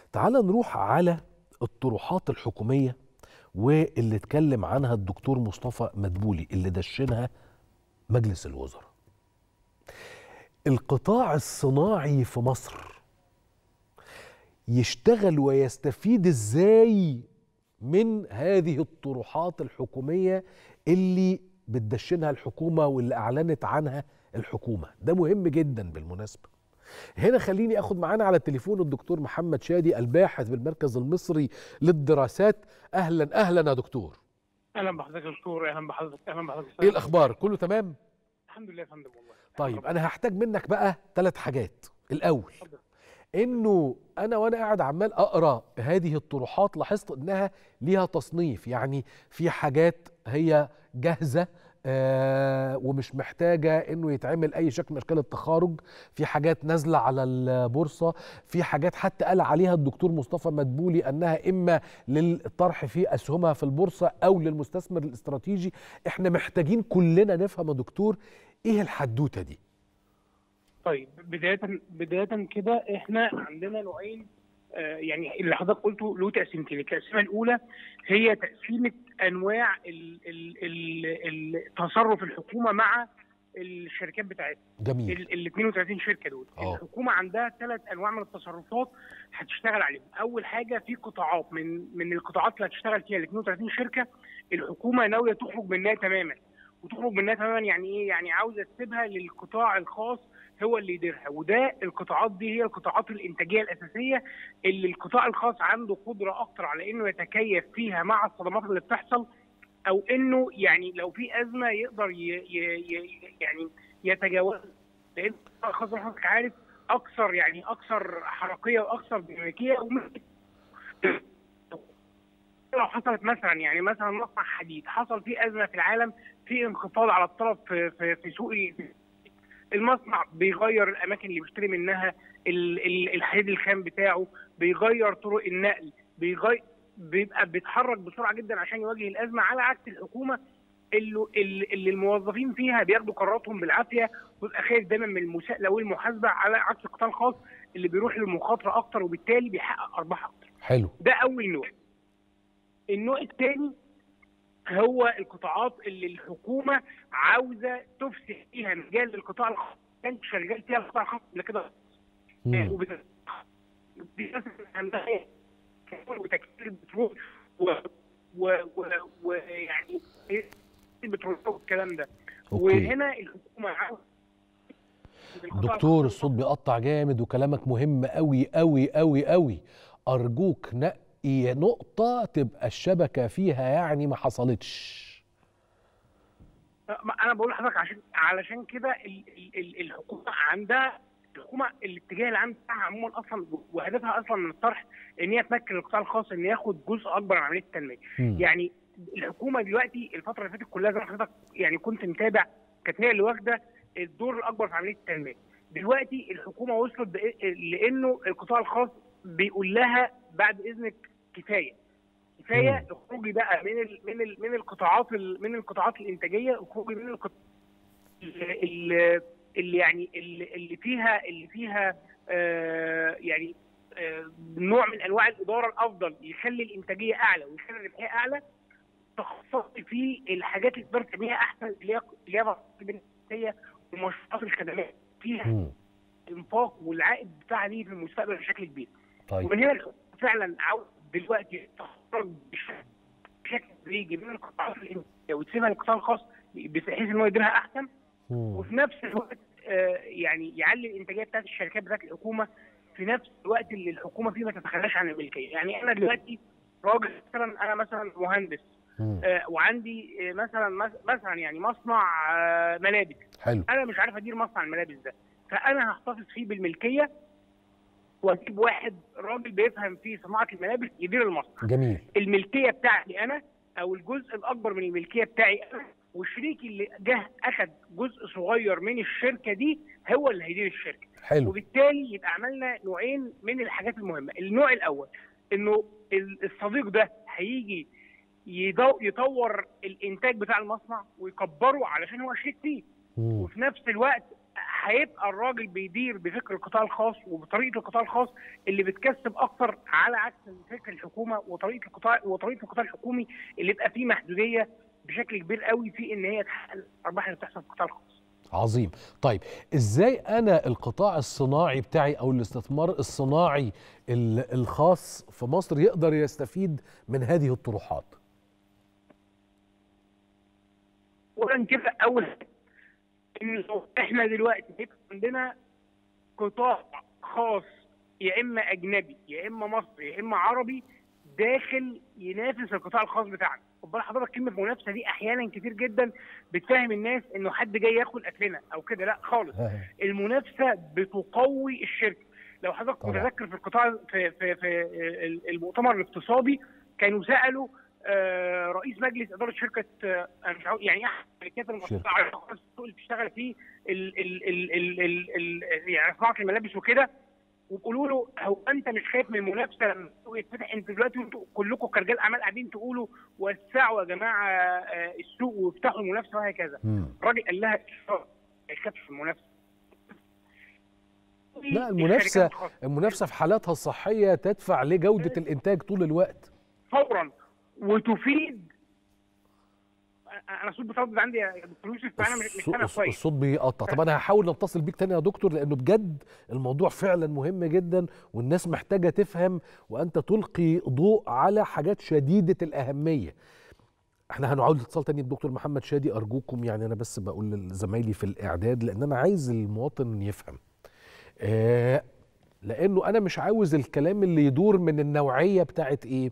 تعال نروح على الطروحات الحكومية واللي اتكلم عنها الدكتور مصطفى مدبولي اللي دشنها مجلس الوزراء القطاع الصناعي في مصر يشتغل ويستفيد ازاي من هذه الطروحات الحكومية اللي بتدشنها الحكومة واللي أعلنت عنها الحكومة ده مهم جدا بالمناسبة هنا خليني أخد معانا على التليفون الدكتور محمد شادي الباحث بالمركز المصري للدراسات أهلا أهلا يا دكتور اهلا بحضرتك يا دكتور اهلا بحضرتك اهلا بحضرتك إيه الأخبار كله تمام الحمد لله يا فندم والله طيب أنا هحتاج منك بقى ثلاث حاجات الأول اتفضل. انه انا وانا قاعد عمال اقرا هذه الطروحات لاحظت انها ليها تصنيف يعني في حاجات هي جاهزه آه ومش محتاجه انه يتعمل اي شكل من اشكال التخارج في حاجات نازله على البورصه في حاجات حتى قال عليها الدكتور مصطفى مدبولي انها اما للطرح في اسهمها في البورصه او للمستثمر الاستراتيجي احنا محتاجين كلنا نفهم يا دكتور ايه الحدوته دي طيب بدايه بدايه كده احنا عندنا نوعين آه يعني اللي حضرتك قلته له تقسيمتين التقسيمه الاولى هي تقسيمه انواع ال ال ال التصرف الحكومه مع الشركات بتاعتها جميل ال ال 32 شركه دول آه. الحكومه عندها ثلاث انواع من التصرفات هتشتغل عليهم اول حاجه في قطاعات من من القطاعات اللي هتشتغل فيها ال 32 شركه الحكومه ناويه تخرج منها تماما وتخرج منها تماما يعني ايه يعني عاوزه تسيبها للقطاع الخاص هو اللي يديرها وده القطاعات دي هي القطاعات الانتاجيه الاساسيه اللي القطاع الخاص عنده قدره اكتر على انه يتكيف فيها مع الصدمات اللي بتحصل او انه يعني لو في ازمه يقدر ي ي ي يعني يتجاوز لان القطاع الخاص زي ما حضرتك عارف اكثر يعني اكثر حركيه واكثر ديناميكيه ومش لو حصلت مثلا يعني مثلا مصنع حديد حصل فيه ازمه في العالم في انخفاض على الطلب في في, في سوق المصنع بيغير الاماكن اللي بيشتري منها ال- ال- الحديد الخام بتاعه بيغير طرق النقل بيغير بيبقى بيتحرك بسرعه جدا عشان يواجه الازمه على عكس الحكومه اللي, اللي الموظفين فيها بياخدوا قراراتهم بالعافيه ويبقى خايف دايما من المساءله والمحاسبه على عكس القطاع الخاص اللي بيروح للمخاطره اكتر وبالتالي بيحقق ارباح اكتر. حلو ده اول نوع. النوع الثاني هو القطاعات اللي الحكومه عاوزه تفسح فيها مجال للقطاع الخاص كان شغال فيها القطاع الخاص قبل كده مم. وبت- دي أساس عندها إيه؟ وتكثير البترول و- و- و- ويعني إيه البترول والكلام ده أوكي. وهنا الحكومه عاوزه القطاع دكتور الخاص الصوت بيقطع جامد وكلامك مهم قوي قوي قوي قوي ارجوك نقي نقطة تبقى الشبكة فيها يعني ما حصلتش ما انا بقول لحضرتك عشان علشان كده ال- ال- ال- الحكومه عندها الحكومه الاتجاه العام بتاعها عموما اصلا وهدفها اصلا من الطرح ان هي تمكن القطاع الخاص ان ياخد جزء اكبر من عمليه التنميه مم. يعني الحكومه دلوقتي الفتره اللي فاتت كلها زي ما حضرتك يعني كنت متابع كانت هي اللي واخده الدور الاكبر في عمليه التنميه دلوقتي الحكومه وصلت بإ- لانه القطاع الخاص بيقول لها بعد اذنك كفايه كفايه اخرجي بقى من ال من ال من القطاعات ال من القطاعات الانتاجيه اخرجي من القط... اللي, اللي يعني اللي, اللي فيها اللي فيها آه يعني آه نوع من انواع الاداره الافضل يخلي الانتاجيه اعلى ويخلي الربحيه اعلى تخصصي في الحاجات اللي تقدر تعملها احسن اللي هي اللي هي البنائيه ومشروعات الخدمات فيها مم. انفاق والعائد بتاعها دي في المستقبل بشكل كبير طيب ومن هنا الحكومة فعلا عاوز دلوقتي تخرج بشكل بشكل تدريجي من القطاعات الانتاجيه وتسيبها للقطاع الخاص بحيث ان هو يديرها احسن مم. وفي نفس الوقت آه، يعني يعلي الانتاجيه بتاعت الشركات بتاعت الحكومه في نفس الوقت اللي الحكومه فيه ما تتخلاش عن الملكيه، يعني انا دلوقتي راجل مثلا انا مثلا مهندس مم. آه، وعندي آه، مثلا مس- مثلا يعني مصنع آه، ملابس حلو انا مش عارف ادير مصنع الملابس ده فانا هحتفظ فيه بالملكيه واجيب واحد راجل بيفهم في صناعه الملابس يدير المصنع جميل الملكيه بتاعتي انا او الجزء الاكبر من الملكيه بتاعي انا وشريكي اللي جه اخد جزء صغير من الشركه دي هو اللي هيدير الشركه حلو وبالتالي يبقى عملنا نوعين من الحاجات المهمه النوع الاول انه ال- الصديق ده هيجي يدو- يطور الانتاج بتاع المصنع ويكبره علشان هو شريك فيه مم. وفي نفس الوقت هيبقى الراجل بيدير بفكر القطاع الخاص وبطريقه القطاع الخاص اللي بتكسب اكتر على عكس فكر الحكومه وطريقه القطاع وطريقه القطاع الحكومي اللي يبقى فيه محدوديه بشكل كبير قوي في ان هي تحقق الارباح اللي بتحصل في القطاع الخاص. عظيم طيب ازاي انا القطاع الصناعي بتاعي او الاستثمار الصناعي ال- الخاص في مصر يقدر يستفيد من هذه الطروحات اولا كده اول حاجة، ان احنا دلوقتي هيبقى عندنا قطاع خاص يا اما اجنبي يا اما مصري يا اما عربي داخل ينافس القطاع الخاص بتاعنا خد بال حضرتك كلمه منافسه دي احيانا كتير جدا بتفهم الناس انه حد جاي ياكل اكلنا او كده لا خالص المنافسه بتقوي الشركه لو حضرتك طبعا. متذكر في القطاع في في في المؤتمر الاقتصادي كانوا سالوا آه، رئيس مجلس اداره شركه آه، أنا مش عاوز- يعني احد الشركات المؤسسه شركة. على السوق اللي بتشتغل فيه ال ال ال ال ال ال يعني صناعه الملابس وكده وبيقولوا له هو انت مش خايف من المنافسه لما السوق يتفتح انت دلوقتي انتوا كلكم كرجال اعمال قاعدين تقولوا وسعوا يا جماعه آه، السوق وافتحوا المنافسه وهكذا مم. الراجل قال لها ما يخافش في المنافسه لا المنافسه الشركات الخاصة. المنافسه في حالاتها الصحيه تدفع لجوده الانتاج طول الوقت فورا وتفيد انا صوت بتردد عندي يا دكتور يوسف فانا مش مش الصوت- سامع كويس الصوت بيقطع طب انا هحاول نتصل بيك تاني يا دكتور لانه بجد الموضوع فعلا مهم جدا والناس محتاجه تفهم وانت تلقي ضوء على حاجات شديده الاهميه احنا هنعود الاتصال تاني بدكتور محمد شادي ارجوكم يعني انا بس بقول لزمايلي في الاعداد لان انا عايز المواطن يفهم آه لانه انا مش عاوز الكلام اللي يدور من النوعيه بتاعت ايه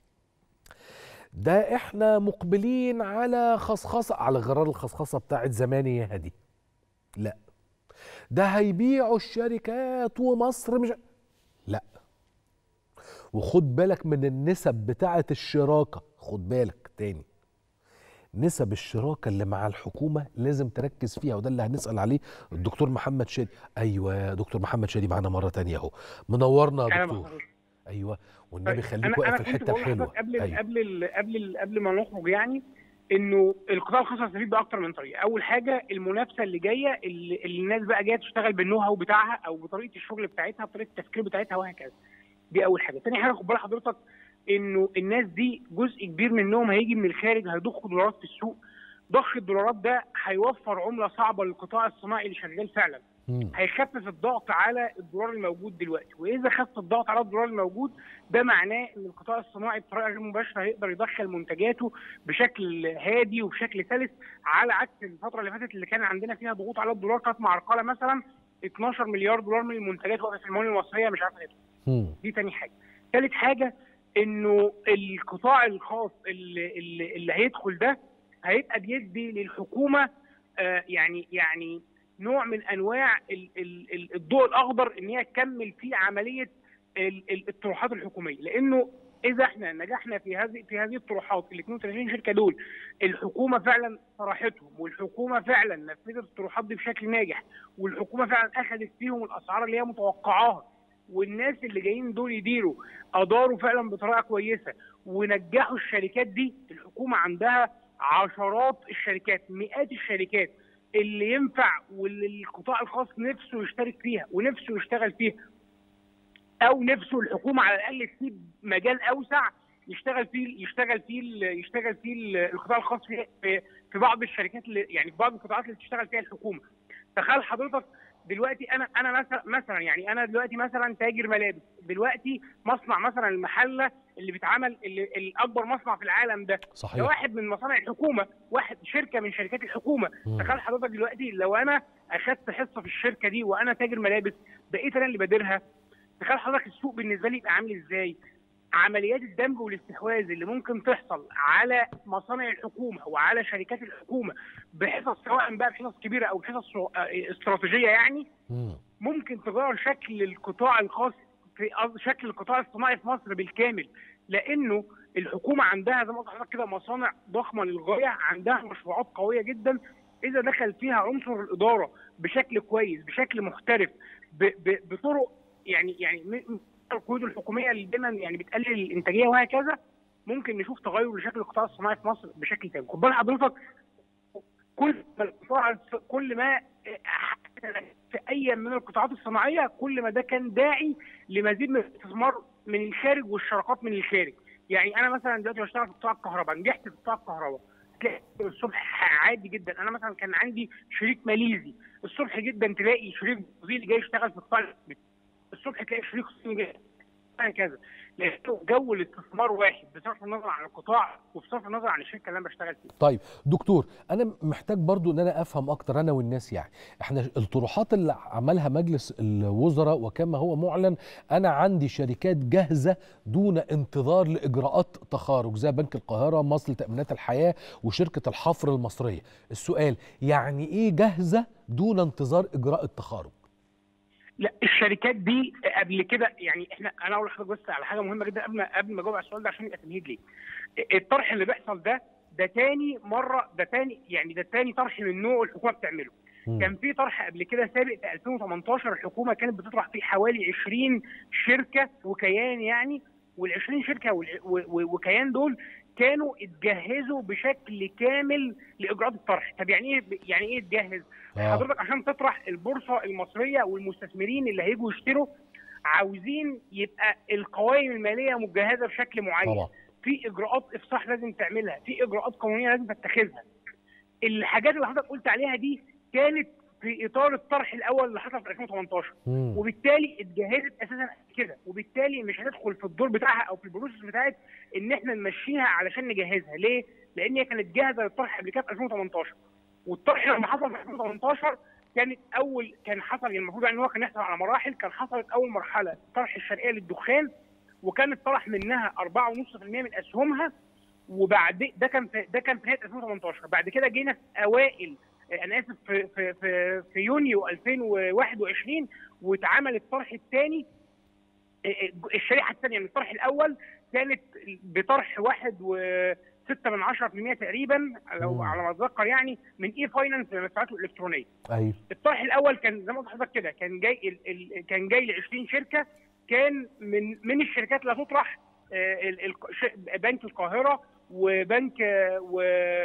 ده احنا مقبلين على خصخصه على غرار الخصخصه بتاعت زمانية دي لا ده هيبيعوا الشركات ومصر مش لا وخد بالك من النسب بتاعت الشراكه خد بالك تاني نسب الشراكه اللي مع الحكومه لازم تركز فيها وده اللي هنسال عليه الدكتور محمد شادي ايوه يا دكتور محمد شادي معانا مره تانية اهو منورنا يا انا دكتور بحضر. ايوه والنبي طيب، خليك انا واقف انا في كنت الحته بقول الحلوه لحضرتك قبل أيوة. قبل ال قبل ال قبل ما نخرج يعني انه القطاع الخاص هيستفيد باكتر من طريقه، اول حاجه المنافسه اللي جايه اللي, اللي الناس بقى جايه تشتغل بالنو هاو بتاعها او بطريقه الشغل بتاعتها بطريقه التفكير بتاعتها وهكذا. دي اول حاجه، ثاني حاجه خد بال حضرتك انه الناس دي جزء كبير منهم هيجي من الخارج هيضخوا دولارات في السوق ضخ الدولارات ده هيوفر عمله صعبه للقطاع الصناعي اللي شغال فعلا مم. هيخفف الضغط على الدولار الموجود دلوقتي واذا خف الضغط على الدولار الموجود ده معناه ان القطاع الصناعي بطريقه غير مباشره هيقدر يدخل منتجاته بشكل هادي وبشكل سلس على عكس الفتره اللي فاتت اللي كان عندنا فيها ضغوط على الدولار كانت معرقله مثلا 12 مليار دولار من المنتجات واقفه في الموانئ المصريه مش عارفه تدخل مم. دي تاني حاجه ثالث حاجه انه القطاع الخاص اللي, اللي, اللي هيدخل ده هيبقى بيدي للحكومه آه يعني يعني نوع من انواع ال- ال- ال- الضوء الاخضر ان هي تكمل في عمليه ال- ال- الطروحات الحكوميه لانه اذا احنا نجحنا في هذه في هذه الطروحات ال 32 شركه دول الحكومه فعلا صرحتهم والحكومه فعلا نفذت الطروحات دي بشكل ناجح والحكومه فعلا اخذت فيهم الاسعار اللي هي متوقعاها والناس اللي جايين دول يديروا اداروا فعلا بطريقه كويسه ونجحوا الشركات دي الحكومه عندها عشرات الشركات مئات الشركات اللي ينفع واللي القطاع الخاص نفسه يشترك فيها ونفسه يشتغل فيها او نفسه الحكومه على الاقل تسيب مجال اوسع يشتغل فيه يشتغل فيه ال- يشتغل فيه ال- القطاع الخاص في في- في بعض الشركات اللي يعني في بعض القطاعات اللي بتشتغل فيها الحكومه تخيل حضرتك دلوقتي انا انا مثلا مثلا يعني انا دلوقتي مثلا تاجر ملابس دلوقتي مصنع مثلا المحله اللي بيتعمل اللي الاكبر مصنع في العالم ده ده صحيح واحد من مصانع الحكومه واحد شركه من شركات الحكومه مم. تخيل حضرتك دلوقتي لو انا اخدت حصه في الشركه دي وانا تاجر ملابس بقيت انا اللي باديرها تخيل حضرتك السوق بالنسبه لي يبقى عامل ازاي عمليات الدمج والاستحواذ اللي ممكن تحصل على مصانع الحكومه وعلى شركات الحكومه بحصص سواء بقى بحصص كبيره او بحصص صغ- آه، استراتيجيه يعني مم. ممكن تغير شكل القطاع الخاص في قصد- شكل القطاع الصناعي في مصر بالكامل لانه الحكومه عندها زي ما قلت لحضرتك كده مصانع ضخمه للغايه عندها مشروعات قويه جدا اذا دخل فيها عنصر الاداره بشكل كويس بشكل محترف ب- ب- بطرق يعني يعني م- م- القيود الحكوميه اللي دايما يعني بتقلل الانتاجيه وهكذا ممكن نشوف تغير لشكل القطاع الصناعي في مصر بشكل تام خد بال حضرتك كل ما القطاع كل ما مثلا في اي من القطاعات الصناعيه كل ما ده كان داعي لمزيد من الاستثمار من الخارج والشراكات من الخارج يعني انا مثلا دلوقتي بشتغل في قطاع الكهرباء نجحت في قطاع الكهرباء تلاقي الصبح عادي جدا انا مثلا كان عندي شريك ماليزي الصبح جدا تلاقي شريك برازيلي جاي يشتغل في قطاع الصبح تلاقي شريك صيني جاي هكذا لانه جو الاستثمار واحد بصرف النظر عن القطاع وبصرف النظر عن الشركه اللي انا بشتغل فيها. طيب دكتور انا محتاج برضو ان انا افهم اكتر انا والناس يعني احنا الطروحات اللي عملها مجلس الوزراء وكما هو معلن انا عندي شركات جاهزه دون انتظار لاجراءات تخارج زي بنك القاهره مصر لتامينات الحياه وشركه الحفر المصريه. السؤال يعني ايه جاهزه دون انتظار اجراء التخارج؟ لا الشركات دي قبل كده يعني احنا انا اقول لحضرتك بس على حاجه مهمه جدا قبل ما قبل ما اجاوب على السؤال ده عشان يبقى تمهيد ليه. الطرح اللي بيحصل ده ده تاني مره ده تاني يعني ده تاني طرح من نوعه الحكومه بتعمله. م. كان في طرح قبل كده سابق في 2018 الحكومه كانت بتطرح فيه حوالي 20 شركه وكيان يعني وال 20 شركه وكيان دول كانوا اتجهزوا بشكل كامل لاجراءات الطرح، طب يعني ايه يعني ايه اتجهز؟ آه. حضرتك عشان تطرح البورصه المصريه والمستثمرين اللي هيجوا يشتروا عاوزين يبقى القوائم الماليه مجهزه بشكل معين طبعا. في اجراءات افصاح لازم تعملها في اجراءات قانونيه لازم تتخذها الحاجات اللي حضرتك قلت عليها دي كانت في اطار الطرح الاول اللي حصل في 2018 مم. وبالتالي اتجهزت اساسا كده وبالتالي مش هندخل في الدور بتاعها او في البروسيس بتاعت ان احنا نمشيها علشان نجهزها ليه؟ لان هي كانت جاهزه للطرح قبل كده في 2018 والطرح لما حصل في 2018 كانت اول كان حصل المفروض يعني هو كان يحصل على مراحل كان حصلت اول مرحله طرح الشرقيه للدخان وكانت طرح منها 4.5% من اسهمها وبعد ده كان في ده كان في نهايه 2018 بعد كده جينا في اوائل انا اسف في في في, في يونيو 2021 واتعمل الطرح الثاني الشريحه الثانيه من الطرح الاول كانت بطرح واحد و 6 من 10% تقريبا لو مم. على ما اتذكر يعني من اي فاينانس للمدفوعات الالكترونيه. ايوه الطرح الاول كان زي ما قلت لحضرتك كده كان جاي ال ال كان جاي ل 20 شركه كان من من الشركات اللي هتطرح ال ال بنك القاهره وبنك و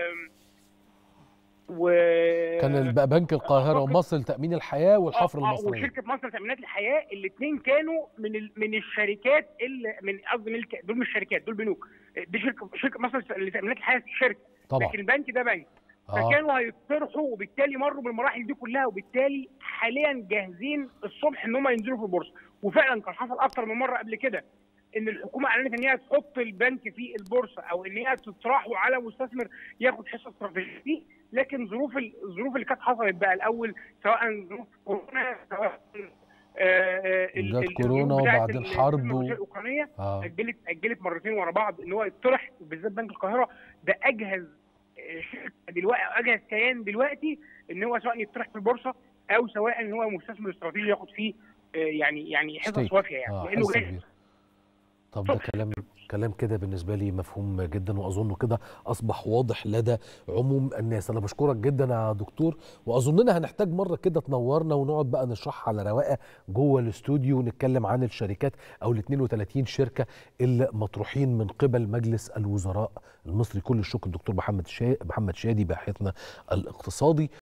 و كان بنك القاهره ومصر لتامين الحياه والحفر آه المصريه وشركه مصر لتامينات الحياه الاثنين كانوا من ال... من الشركات اللي من قصدي من دول مش شركات دول بنوك دي شركه شركه مصر لتامينات الحياه شركه طبعا لكن البنك ده بنك آه. فكانوا هيطرحوا وبالتالي مروا بالمراحل دي كلها وبالتالي حاليا جاهزين الصبح ان هم ينزلوا في البورصه وفعلا كان حصل اكتر من مره قبل كده ان الحكومه اعلنت ان هي تحط البنك في البورصه او ان هي تطرحه على مستثمر ياخد حصه استراتيجيه فيه لكن ظروف الظروف اللي كانت حصلت بقى الاول سواء ظروف كورونا سواء جت كورونا وبعدين حرب و... الاوكرانيه آه. اجلت اجلت مرتين ورا بعض ان هو يطرح بالذات بنك القاهره ده اجهز شركه دلوقتي او اجهز كيان دلوقتي ان هو سواء يطرح في البورصه او سواء ان هو مستثمر استراتيجي ياخد فيه يعني يعني حصص وافيه يعني آه. لانه جاهز طب ده كلام كلام كده بالنسبه لي مفهوم جدا واظنه كده اصبح واضح لدى عموم الناس انا بشكرك جدا يا دكتور واظننا هنحتاج مره كده تنورنا ونقعد بقى نشرحها على رواقه جوه الاستوديو ونتكلم عن الشركات او ال 32 شركه اللي مطروحين من قبل مجلس الوزراء المصري كل الشكر الدكتور محمد شا... محمد شادي باحثنا الاقتصادي